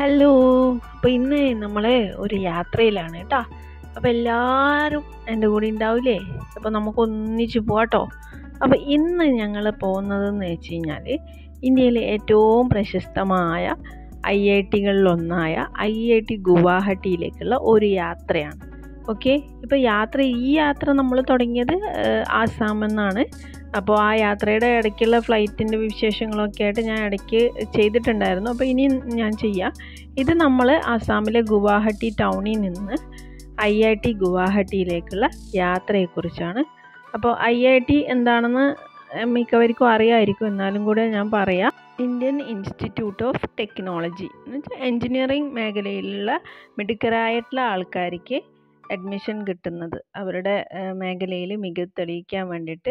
hello അപ്പോൾ ഇന്ന് നമ്മൾ ഒരു യാത്രയിലാണ് കേട്ടോ അപ്പോൾ എല്ലാവരും എൻ്റെ കൂടെ ഉണ്ടാവില്ലേ അപ്പോൾ നമുക്ക് ഒന്നിച്ച് പോവാട്ടോ അപ്പോൾ ഇന്ന് ഞങ്ങൾ പോകുന്നതെന്ന് വെച്ച് കഴിഞ്ഞാൽ ഇന്ത്യയിലെ ഏറ്റവും പ്രശസ്തമായ ഐ ഐ ടികളിലൊന്നായ ഐ ഐ ടി ഗുവാഹട്ടിയിലേക്കുള്ള ഒരു യാത്രയാണ് ഓക്കെ ഇപ്പോൾ യാത്ര ഈ യാത്ര നമ്മൾ തുടങ്ങിയത് ഏഹ്, ആസാമിൽ നിന്നാണ് അപ്പോൾ ആ യാത്രയുടെ ഇടയ്ക്കുള്ള ഫ്ലൈറ്റിൻ്റെ വിശേഷങ്ങളൊക്കെ ആയിട്ട് ഞാൻ ഇടയ്ക്ക് ചെയ്തിട്ടുണ്ടായിരുന്നു അപ്പോൾ ഇനി ഞാൻ ചെയ്യാം ഇത് നമ്മൾ ആസാമിലെ ഗുവാഹട്ടി ടൗണിൽ നിന്ന് ഐ ഐ ടി ഗുവാഹട്ടിയിലേക്കുള്ള യാത്രയെക്കുറിച്ചാണ് അപ്പോൾ ഐ ഐ ടി എന്താണെന്ന് മിക്കവർക്കും അറിയാമായിരിക്കും എന്നാലും കൂടെ ഞാൻ പറയാം ഇന്ത്യൻ ഇൻസ്റ്റിറ്റ്യൂട്ട് ഓഫ് ടെക്നോളജി എന്ന് വെച്ചാൽ എൻജിനീയറിംഗ് മേഖലയിലുള്ള മിടുക്കരായിട്ടുള്ള ആൾക്കാർക്ക് അഡ്മിഷൻ കിട്ടുന്നത് അവരുടെ മേഖലയിൽ മികവ് തെളിയിക്കാൻ വേണ്ടിയിട്ട്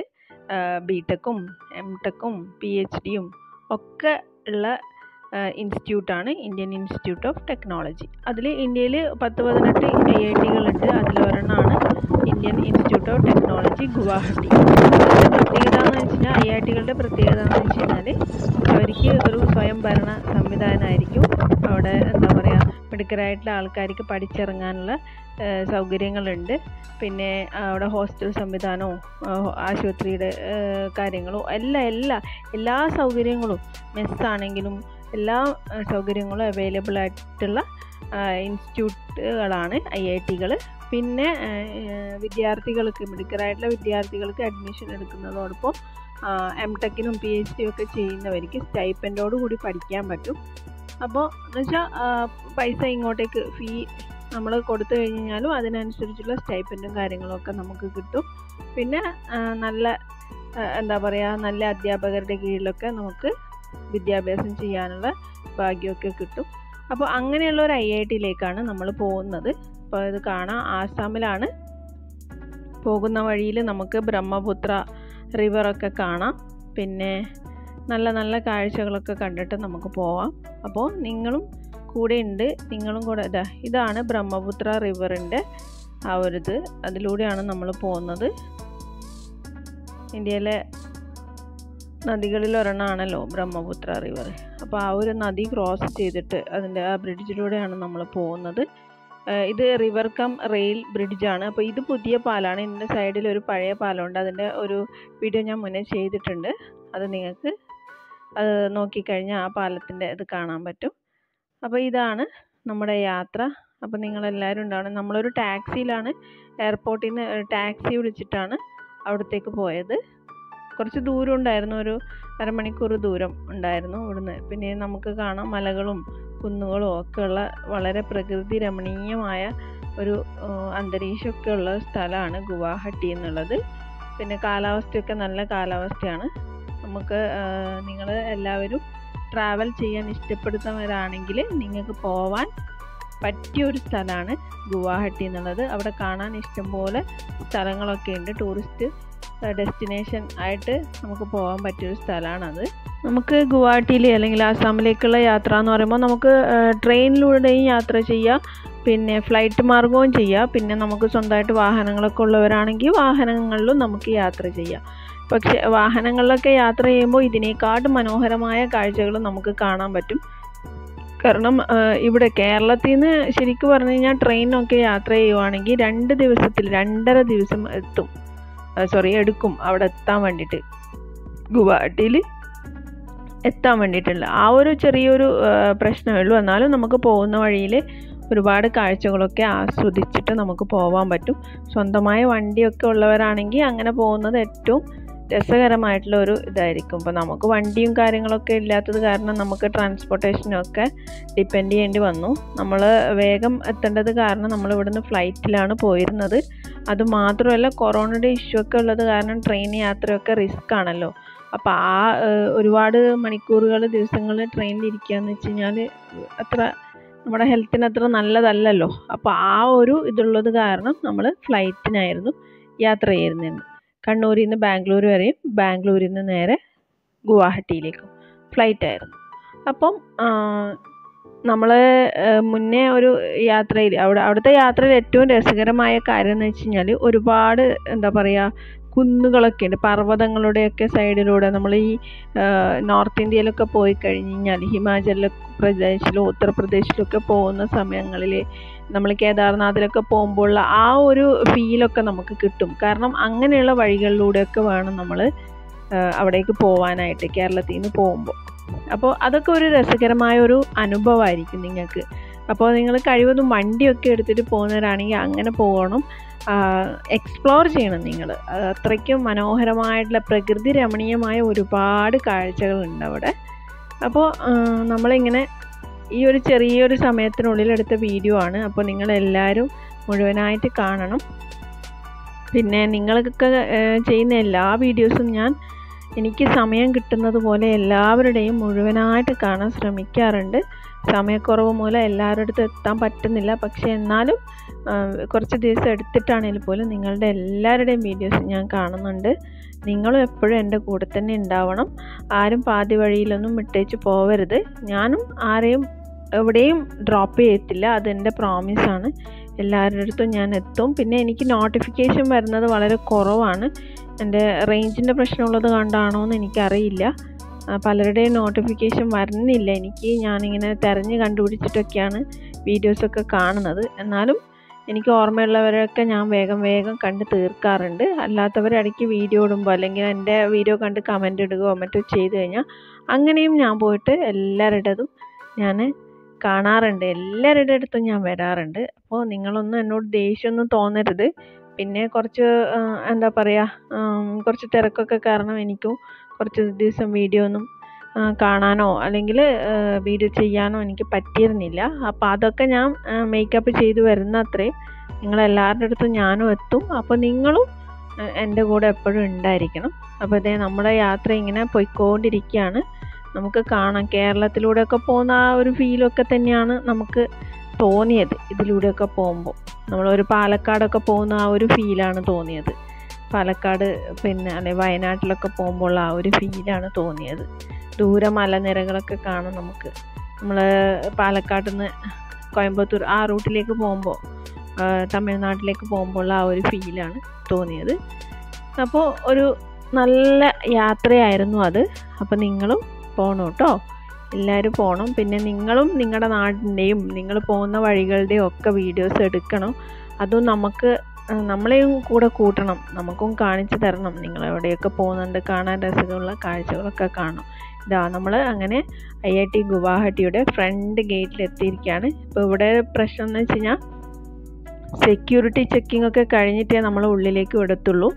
ബി ടെക്കും എം ടെക്കും പി എച്ച് ഡിയും ഒക്കെ ഉള്ള ഇൻസ്റ്റിറ്റ്യൂട്ടാണ് ഇന്ത്യൻ ഇൻസ്റ്റിറ്റ്യൂട്ട് ഓഫ് ടെക്നോളജി അതിൽ ഇന്ത്യയിൽ പത്ത് പതിനെട്ട് ഐ ഐ ടികളുണ്ട് അതിലൊരെണ്ണമാണ് Indian Institute of Technology Guwahati അതിൻ്റെ പ്രത്യേകത എന്ന് വെച്ച് കഴിഞ്ഞാൽ ഐ ഐ ടികളുടെ പ്രത്യേകത എന്ന് വെച്ച് കഴിഞ്ഞാൽ അവർക്ക് ഒരു സ്വയംഭരണ സംവിധാനമായിരിക്കും അവിടെ എന്താ പറയുക മിടുക്കരായിട്ടുള്ള ആൾക്കാർക്ക് പഠിച്ചിറങ്ങാനുള്ള ഏഹ് സൗകര്യങ്ങളുണ്ട് പിന്നെ അവിടെ ഹോസ്റ്റൽ സംവിധാനവും ആഹ് ആശുപത്രിയുടെ ഏഹ് കാര്യങ്ങളും എല്ലാം എല്ലാ എല്ലാ സൗകര്യങ്ങളും മെസ്സാണെങ്കിലും എല്ലാ ഏഹ് സൗകര്യങ്ങളും അവൈലബിൾ ആയിട്ടുള്ള ഇൻസ്റ്റിറ്റ്യൂട്ടുകളാണ് ഐ ഐ ടികൾ പിന്നെ ഏഹ് വിദ്യാർത്ഥികൾക്ക് മിടുക്കരായിട്ടുള്ള വിദ്യാർത്ഥികൾക്ക് അഡ്മിഷൻ എടുക്കുന്നതോടൊപ്പം എം ടെക്കിനും പി എച്ച് ഡി ഒക്കെ ചെയ്യുന്നവർക്ക് സ്റ്റൈപ്പൻറ്റോട് കൂടി പഠിക്കാൻ പറ്റും അപ്പോൾ എന്ന് വെച്ചാൽ പൈസ ഇങ്ങോട്ടേക്ക് ഫീ നമ്മൾ കൊടുത്തു കഴിഞ്ഞാലും അതിനനുസരിച്ചുള്ള സ്റ്റൈപ്പൻറ്റും കാര്യങ്ങളും ഒക്കെ നമുക്ക് കിട്ടും പിന്നെ ആ, നല്ല ആ, എന്താ പറയുക നല്ല അധ്യാപകരുടെ കീഴിലൊക്കെ നമുക്ക് വിദ്യാഭ്യാസം ചെയ്യാനുള്ള ഭാഗ്യമൊക്കെ കിട്ടും അപ്പോൾ അങ്ങനെയുള്ള ഒരു ഐ ഐ ടിയിലേക്കാണ് നമ്മൾ പോകുന്നത് അപ്പോൾ ഇത് കാണാം ആസാമിലാണ് പോകുന്ന വഴിയിൽ നമുക്ക് ബ്രഹ്മപുത്ര റിവറൊക്കെ കാണാം പിന്നെ നല്ല നല്ല കാഴ്ചകളൊക്കെ കണ്ടിട്ട് നമുക്ക് പോവാം അപ്പോൾ നിങ്ങളും കൂടെ ഉണ്ട് നിങ്ങളും കൂടെ ഇതാ ഇതാണ് ബ്രഹ്മപുത്ര റിവറിൻ്റെ ആ ഒരു ഇത് അതിലൂടെയാണ് നമ്മൾ പോകുന്നത് ഇന്ത്യയിലെ നദികളിൽ ഒരെണ്ണമാണല്ലോ ബ്രഹ്മപുത്ര റിവർ അപ്പോൾ ആ ഒരു നദി ക്രോസ് ചെയ്തിട്ട് അതിൻ്റെ ആ ബ്രിഡ്ജിലൂടെയാണ് നമ്മൾ പോകുന്നത് ഏഹ് ഇത് റിവർ കം റെയിൽ ബ്രിഡ്ജാണ് അപ്പോൾ ഇത് പുതിയ പാലാണ് ഇതിൻ്റെ സൈഡിൽ ഒരു പഴയ പാലമുണ്ട് അതിൻ്റെ ഒരു വീഡിയോ ഞാൻ മുന്നേ ചെയ്തിട്ടുണ്ട് അത് നിങ്ങൾക്ക് അത് നോക്കിക്കഴിഞ്ഞാൽ ആ പാലത്തിൻ്റെ ഇത് കാണാൻ പറ്റും അപ്പോൾ ഇതാണ് നമ്മുടെ യാത്ര അപ്പോൾ നിങ്ങളെല്ലാവരും ഉണ്ടാവണം നമ്മളൊരു ടാക്സിയിലാണ് എയർപോർട്ടിൽ നിന്ന് ടാക്സി വിളിച്ചിട്ടാണ് അവിടത്തേക്ക് പോയത് കുറച്ച് ദൂരം ഉണ്ടായിരുന്നു ഒരു അരമണിക്കൂർ ദൂരം ഉണ്ടായിരുന്നു ഇവിടുന്ന് പിന്നെ നമുക്ക് കാണാം മലകളും കുന്നുകളും ഒക്കെ ഉള്ള വളരെ പ്രകൃതി രമണീയമായ ഒരു ആ, അന്തരീക്ഷമൊക്കെ ഉള്ള സ്ഥലമാണ് ഗുവാഹട്ടി എന്നുള്ളത് പിന്നെ കാലാവസ്ഥയൊക്കെ നല്ല കാലാവസ്ഥയാണ് നമുക്ക് നിങ്ങൾ എല്ലാവരും ട്രാവൽ ചെയ്യാൻ ഇഷ്ടപ്പെടുന്നവരാണെങ്കിൽ നിങ്ങൾക്ക് പോവാൻ പറ്റിയ ഒരു സ്ഥലമാണ് ഗുവാഹട്ടി എന്നുള്ളത് അവിടെ കാണാൻ ഇഷ്ടംപോലെ സ്ഥലങ്ങളൊക്കെ ഉണ്ട് ടൂറിസ്റ്റ് ഡെസ്റ്റിനേഷൻ ആയിട്ട് നമുക്ക് പോകാൻ പറ്റിയൊരു സ്ഥലമാണത് നമുക്ക് ഗുവാഹട്ടിയിൽ അല്ലെങ്കിൽ ആസാമിലേക്കുള്ള യാത്ര എന്ന് പറയുമ്പോൾ നമുക്ക് ട്രെയിനിലൂടെയും യാത്ര ചെയ്യാം പിന്നെ ഫ്ലൈറ്റ് മാർഗവും ചെയ്യാം പിന്നെ നമുക്ക് സ്വന്തമായിട്ട് വാഹനങ്ങളൊക്കെ ഉള്ളവരാണെങ്കിൽ വാഹനങ്ങളിലും നമുക്ക് യാത്ര ചെയ്യാം പക്ഷേ വാഹനങ്ങളിലൊക്കെ യാത്ര ചെയ്യുമ്പോൾ ഇതിനേക്കാട്ടും മനോഹരമായ കാഴ്ചകൾ നമുക്ക് കാണാൻ പറ്റും കാരണം ആ, ഇവിടെ കേരളത്തിൽ നിന്ന് ശരിക്കും പറഞ്ഞു കഴിഞ്ഞാൽ ട്രെയിനൊക്കെ യാത്ര ചെയ്യുവാണെങ്കിൽ രണ്ട് ദിവസത്തിൽ രണ്ടര ദിവസം എത്തും സോറി എടുക്കും അവിടെ എത്താൻ വേണ്ടിയിട്ട് ഗുവാഹട്ടിയിൽ എത്താൻ വേണ്ടിയിട്ടുള്ള ആ ഒരു ചെറിയൊരു ആ, പ്രശ്നമേ ഉള്ളൂ എന്നാലും നമുക്ക് പോകുന്ന വഴിയിൽ ഒരുപാട് കാഴ്ചകളൊക്കെ ആസ്വദിച്ചിട്ട് നമുക്ക് പോകാൻ പറ്റും സ്വന്തമായ വണ്ടിയൊക്കെ ഉള്ളവരാണെങ്കിൽ അങ്ങനെ പോകുന്നത് ഏറ്റവും രസകരമായിട്ടുള്ള ഒരു ഇതായിരിക്കും ഇപ്പോൾ നമുക്ക് വണ്ടിയും കാര്യങ്ങളൊക്കെ ഇല്ലാത്തത് കാരണം നമുക്ക് ട്രാൻസ്പോർട്ടേഷനൊക്കെ ഡിപ്പെൻഡ് ചെയ്യേണ്ടി വന്നു നമ്മൾ വേഗം എത്തേണ്ടത് കാരണം നമ്മൾ ഇവിടുന്ന് ഫ്ലൈറ്റിലാണ് പോയിരുന്നത് അത് മാത്രമല്ല കൊറോണയുടെ ഇഷ്യൂ ഒക്കെ ഉള്ളത് കാരണം ട്രെയിൻ യാത്രയൊക്കെ റിസ്ക് ആണല്ലോ അപ്പോൾ ആ ഏഹ്, ഒരുപാട് മണിക്കൂറുകൾ ദിവസങ്ങൾ ട്രെയിനിൽ ഇരിക്കുക എന്ന് വെച്ച് കഴിഞ്ഞാൽ അത്ര നമ്മുടെ ഹെൽത്തിന് അത്ര നല്ലതല്ലല്ലോ അപ്പോൾ ആ ഒരു ഇതുള്ളത് കാരണം നമ്മൾ ഫ്ലൈറ്റിനായിരുന്നു യാത്ര ചെയ്യുന്നത് കണ്ണൂരിൽ നിന്ന് ബാംഗ്ലൂർ വരെയും ബാംഗ്ലൂരിൽ നിന്ന് നേരെ ഗുവാഹട്ടിയിലേക്കും ഫ്ലൈറ്റായിരുന്നു അപ്പം നമ്മൾ മുന്നേ ഒരു യാത്രയിൽ അവിടെ അവിടുത്തെ യാത്രയിൽ ഏറ്റവും രസകരമായ കാര്യം എന്ന് വെച്ച് കഴിഞ്ഞാൽ ഒരുപാട് എന്താ പറയുക കുന്നുകളൊക്കെ ഉണ്ട് പർവ്വതങ്ങളുടെയൊക്കെ സൈഡിലൂടെ നമ്മൾ ഈ നോർത്ത് ഇന്ത്യയിലൊക്കെ പോയി കഴിഞ്ഞ് കഴിഞ്ഞാൽ ഹിമാചൽ പ്രദേശിലും ഉത്തർപ്രദേശിലൊക്കെ പോകുന്ന സമയങ്ങളിൽ നമ്മൾ കേദാർനാഥിലൊക്കെ പോകുമ്പോൾ ആ ഒരു ഫീലൊക്കെ നമുക്ക് കിട്ടും കാരണം അങ്ങനെയുള്ള വഴികളിലൂടെയൊക്കെ വേണം നമ്മൾ അവിടേക്ക് പോവാനായിട്ട് കേരളത്തിൽ നിന്ന് പോകുമ്പോൾ അപ്പോൾ അതൊക്കെ ഒരു രസകരമായ ഒരു അനുഭവമായിരിക്കും നിങ്ങൾക്ക് അപ്പോൾ നിങ്ങൾ കഴിവതും വണ്ടിയൊക്കെ എടുത്തിട്ട് പോകുന്നവരാണെങ്കിൽ അങ്ങനെ പോകണം എക്സ്പ്ലോർ ചെയ്യണം നിങ്ങൾ അത്രയ്ക്കും മനോഹരമായിട്ടുള്ള പ്രകൃതി രമണീയമായ ഒരുപാട് കാഴ്ചകളുണ്ട് അവിടെ അപ്പോൾ നമ്മളിങ്ങനെ ഈ ഒരു ചെറിയൊരു സമയത്തിനുള്ളിൽ എടുത്ത വീഡിയോ ആണ് അപ്പോൾ നിങ്ങളെല്ലാവരും മുഴുവനായിട്ട് കാണണം പിന്നെ നിങ്ങളൊക്കെ ചെയ്യുന്ന എല്ലാ വീഡിയോസും ഞാൻ എനിക്ക് സമയം കിട്ടുന്നത് പോലെ എല്ലാവരുടെയും മുഴുവനായിട്ട് കാണാൻ ശ്രമിക്കാറുണ്ട് സമയക്കുറവ് മൂലം എല്ലാവരുടെ അടുത്ത് എത്താൻ പറ്റുന്നില്ല പക്ഷേ എന്നാലും കുറച്ച് ദിവസം എടുത്തിട്ടാണെങ്കിൽ പോലും നിങ്ങളുടെ എല്ലാവരുടെയും വീഡിയോസ് ഞാൻ കാണുന്നുണ്ട് നിങ്ങളും എപ്പോഴും എൻ്റെ കൂടെ തന്നെ ഉണ്ടാവണം ആരും പാതി വഴിയിലൊന്നും വിട്ടേച്ച് പോവരുത് ഞാനും ആരെയും എവിടെയും ഡ്രോപ്പ് ചെയ്യത്തില്ല അതെൻ്റെ പ്രോമിസാണ് എല്ലാവരുടെ അടുത്തും ഞാൻ എത്തും പിന്നെ എനിക്ക് നോട്ടിഫിക്കേഷൻ വരുന്നത് വളരെ കുറവാണ് എൻ്റെ റേഞ്ചിൻ്റെ പ്രശ്നമുള്ളത് കൊണ്ടാണോ എന്ന് എനിക്കറിയില്ല പലരുടെയും നോട്ടിഫിക്കേഷൻ വരുന്നില്ല എനിക്ക് ഞാനിങ്ങനെ തിരഞ്ഞ് കണ്ടുപിടിച്ചിട്ടൊക്കെയാണ് വീഡിയോസൊക്കെ കാണുന്നത് എന്നാലും എനിക്ക് ഓർമ്മയുള്ളവരൊക്കെ ഞാൻ വേഗം വേഗം കണ്ട് തീർക്കാറുണ്ട് അല്ലാത്തവർ ഇടയ്ക്ക് വീഡിയോ ഇടുമ്പോൾ അല്ലെങ്കിൽ എൻ്റെ വീഡിയോ കണ്ട് കമൻ്റ് ഇടുകയോ മറ്റോ ചെയ്ത് കഴിഞ്ഞാൽ അങ്ങനെയും ഞാൻ പോയിട്ട് എല്ലാവരുടേതും ഞാൻ കാണാറുണ്ട് എല്ലാവരുടെ അടുത്തും ഞാൻ വരാറുണ്ട് അപ്പോൾ നിങ്ങളൊന്നും എന്നോട് ദേഷ്യമൊന്നും തോന്നരുത് പിന്നെ കുറച്ച് എന്താ പറയുക കുറച്ച് തിരക്കൊക്കെ കാരണം എനിക്കും കുറച്ച് ദിവസം വീഡിയോ ഒന്നും കാണാനോ അല്ലെങ്കിൽ വീഡിയോ ചെയ്യാനോ എനിക്ക് പറ്റിയിരുന്നില്ല അപ്പോൾ അതൊക്കെ ഞാൻ മേക്കപ്പ് ചെയ്ത് വരുന്ന അത്രയും നിങ്ങളെല്ലാവരുടെ അടുത്തും ഞാനും എത്തും അപ്പോൾ നിങ്ങളും എൻ്റെ കൂടെ എപ്പോഴും ഉണ്ടായിരിക്കണം അപ്പോൾ ഇതേ നമ്മുടെ യാത്ര ഇങ്ങനെ പോയിക്കൊണ്ടിരിക്കുകയാണ് നമുക്ക് കാണാം കേരളത്തിലൂടെയൊക്കെ പോകുന്ന ആ ഒരു ഫീലൊക്കെ തന്നെയാണ് നമുക്ക് തോന്നിയത് ഇതിലൂടെയൊക്കെ പോകുമ്പോൾ നമ്മളൊരു പാലക്കാടൊക്കെ പോകുന്ന ആ ഒരു ഫീലാണ് തോന്നിയത് പാലക്കാട് പിന്നെ അല്ലെ വയനാട്ടിലൊക്കെ പോകുമ്പോൾ ആ ഒരു ഫീലാണ് തോന്നിയത് ദൂരെ മലനിരകളൊക്കെ കാണാം നമുക്ക് നമ്മൾ പാലക്കാട് നിന്ന് കോയമ്പത്തൂർ ആ റൂട്ടിലേക്ക് പോകുമ്പോൾ തമിഴ്നാട്ടിലേക്ക് പോകുമ്പോൾ ആ ഒരു ഫീലാണ് തോന്നിയത് അപ്പോൾ ഒരു നല്ല യാത്രയായിരുന്നു അത് അപ്പോൾ നിങ്ങളും പോകണം കേട്ടോ എല്ലാവരും പോകണം പിന്നെ നിങ്ങളും നിങ്ങളുടെ നാടിൻ്റെയും നിങ്ങൾ പോകുന്ന വഴികളുടെയും ഒക്കെ വീഡിയോസ് എടുക്കണം അതും നമുക്ക് നമ്മളെയും കൂടെ കൂട്ടണം നമുക്കും കാണിച്ചു തരണം നിങ്ങൾ എവിടെയൊക്കെ പോകുന്നുണ്ട് കാണാൻ രസമുള്ള കാഴ്ചകളൊക്കെ കാണണം ഇതാ നമ്മൾ അങ്ങനെ ഐ ഐ ടി ഗുവാഹട്ടിയുടെ ഫ്രണ്ട് ഗേറ്റിൽ എത്തിയിരിക്കുകയാണ് ഇപ്പോൾ ഇവിടെ പ്രശ്നം എന്ന് വെച്ച് കഴിഞ്ഞാൽ സെക്യൂരിറ്റി ചെക്കിംഗ് ഒക്കെ കഴിഞ്ഞിട്ടേ നമ്മൾ ഉള്ളിലേക്ക് വിടത്തുള്ളൂ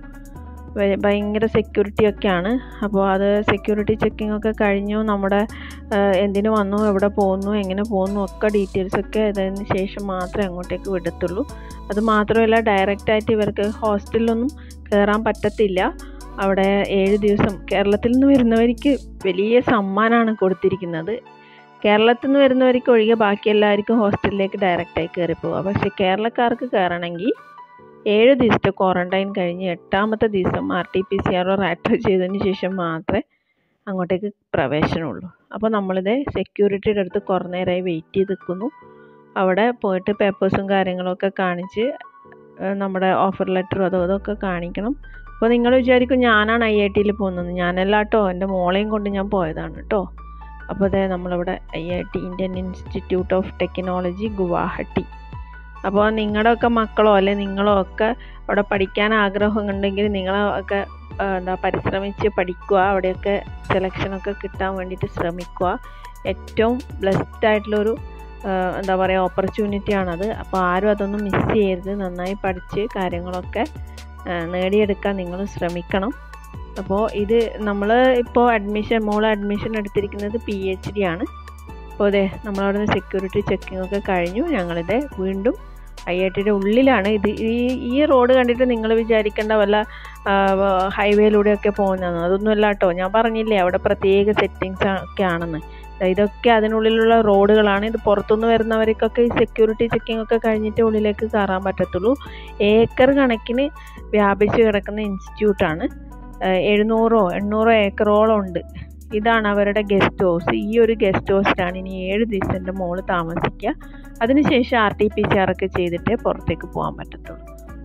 ഭയങ്കര സെക്യൂരിറ്റി ഒക്കെയാണ് അപ്പോൾ അത് സെക്യൂരിറ്റി ചെക്കിംഗ് ഒക്കെ കഴിഞ്ഞു നമ്മുടെ എന്തിനു വന്നു എവിടെ പോകുന്നു എങ്ങനെ പോകുന്നു ഒക്കെ ഡീറ്റെയിൽസ് ഒക്കെ ഇതിന് ശേഷം മാത്രമേ അങ്ങോട്ടേക്ക് വിടത്തുള്ളൂ അത് മാത്രമല്ല ഡയറക്റ്റായിട്ട് ഇവർക്ക് ഹോസ്റ്റലിലൊന്നും കയറാൻ പറ്റത്തില്ല അവിടെ ഏഴ് ദിവസം കേരളത്തിൽ നിന്ന് വരുന്നവർക്ക് വലിയ സമ്മാനമാണ് കൊടുത്തിരിക്കുന്നത് കേരളത്തിൽ നിന്ന് വരുന്നവർക്ക് ഒഴികെ ബാക്കി എല്ലാവർക്കും ഹോസ്റ്റലിലേക്ക് ഡയറക്റ്റായി കയറി പോവുക പക്ഷേ കേരളക്കാർക്ക് കയറണമെങ്കിൽ ഏഴ് ദിവസത്തെ ക്വാറൻറ്റൈൻ കഴിഞ്ഞ് എട്ടാമത്തെ ദിവസം ആർ ടി പി സി ആറോ റാറ്റോ ചെയ്തതിന് ശേഷം മാത്രമേ അങ്ങോട്ടേക്ക് പ്രവേശനമുള്ളൂ അപ്പോൾ നമ്മളിത് സെക്യൂരിറ്റിയുടെ അടുത്ത് കുറേ നേരമായി വെയിറ്റ് ചെയ്ത് നിൽക്കുന്നു അവിടെ പോയിട്ട് പേപ്പേഴ്സും കാര്യങ്ങളൊക്കെ കാണിച്ച് നമ്മുടെ ഓഫർ ലെറ്ററും അതോ അതൊക്കെ കാണിക്കണം അപ്പോൾ നിങ്ങൾ വിചാരിക്കും ഞാനാണ് ഐ ഐ ടിയിൽ പോകുന്നത് ഞാനല്ല കേട്ടോ എൻ്റെ മോളെയും കൊണ്ട് ഞാൻ പോയതാണ് കേട്ടോ അപ്പോൾ അതെ നമ്മളിവിടെ I I T Indian Institute of Technology Guwahati അപ്പോൾ നിങ്ങളുടെ ഒക്കെ മക്കളോ അല്ലെ നിങ്ങളോ ഒക്കെ അവിടെ പഠിക്കാൻ ആഗ്രഹമുണ്ടെങ്കിൽ നിങ്ങളൊക്കെ എന്താ പരിശ്രമിച്ച് പഠിക്കുക അവിടെയൊക്കെ സെലക്ഷനൊക്കെ കിട്ടാൻ വേണ്ടിയിട്ട് ശ്രമിക്കുക ഏറ്റവും ബ്ലെസ്ഡ് ആയിട്ടുള്ളൊരു എന്താ പറയുക ഓപ്പർച്യൂണിറ്റിയാണത് അപ്പോൾ ആരും അതൊന്നും മിസ് ചെയ്യരുത് നന്നായി പഠിച്ച് കാര്യങ്ങളൊക്കെ നേടിയെടുക്കാൻ നിങ്ങൾ ശ്രമിക്കണം അപ്പോൾ ഇത് നമ്മൾ ഇപ്പോൾ അഡ്മിഷൻ മോൾ അഡ്മിഷൻ എടുത്തിരിക്കുന്നത് പി എച്ച് ഡി ആണ് അപ്പോൾ അതെ നമ്മളവിടുന്ന് സെക്യൂരിറ്റി ചെക്കിംഗ് ഒക്കെ കഴിഞ്ഞു ഞങ്ങളിത് വീണ്ടും ഐ ഐ ടിയുടെ ഉള്ളിലാണ് ഇത് ഈ ഈ റോഡ് കണ്ടിട്ട് നിങ്ങൾ വിചാരിക്കേണ്ട വല്ല ഹൈവേയിലൂടെയൊക്കെ പോകുന്നതാണ് അതൊന്നുമല്ല കേട്ടോ ഞാൻ പറഞ്ഞില്ലേ അവിടെ പ്രത്യേക സെറ്റിങ്സ് ഒക്കെ ആണെന്ന് ഇതൊക്കെ അതിനുള്ളിലുള്ള റോഡുകളാണ് ഇത് പുറത്തുനിന്ന് വരുന്നവർക്കൊക്കെ ഈ സെക്യൂരിറ്റി ചെക്കിംഗ് ഒക്കെ കഴിഞ്ഞിട്ട് ഉള്ളിലേക്ക് കയറാൻ പറ്റത്തുള്ളൂ ഏക്കർ കണക്കിന് വ്യാപിച്ച് കിടക്കുന്ന ഇൻസ്റ്റിറ്റ്യൂട്ടാണ് എഴുന്നൂറോ എണ്ണൂറോ ഏക്കറോളം ഉണ്ട് ഇതാണ് അവരുടെ ഗസ്റ്റ് ഹൗസ് ഈ ഒരു ഗസ്റ്റ് ഹൗസിലാണ് ഇനി ഏഴ് ദിവസം മോള് താമസിക്കുക അതിനുശേഷം R T P C R ഒക്കെ ചെയ്തിട്ടേ പുറത്തേക്ക് പോകാൻ പറ്റത്തുള്ളൂ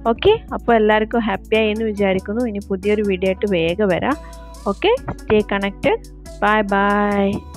ഓക്കെ അപ്പോൾ എല്ലാവർക്കും ഹാപ്പി ആയി എന്ന് വിചാരിക്കുന്നു ഇനി പുതിയൊരു വീഡിയോ ആയിട്ട് വേഗം വരാം okay stay connected bye by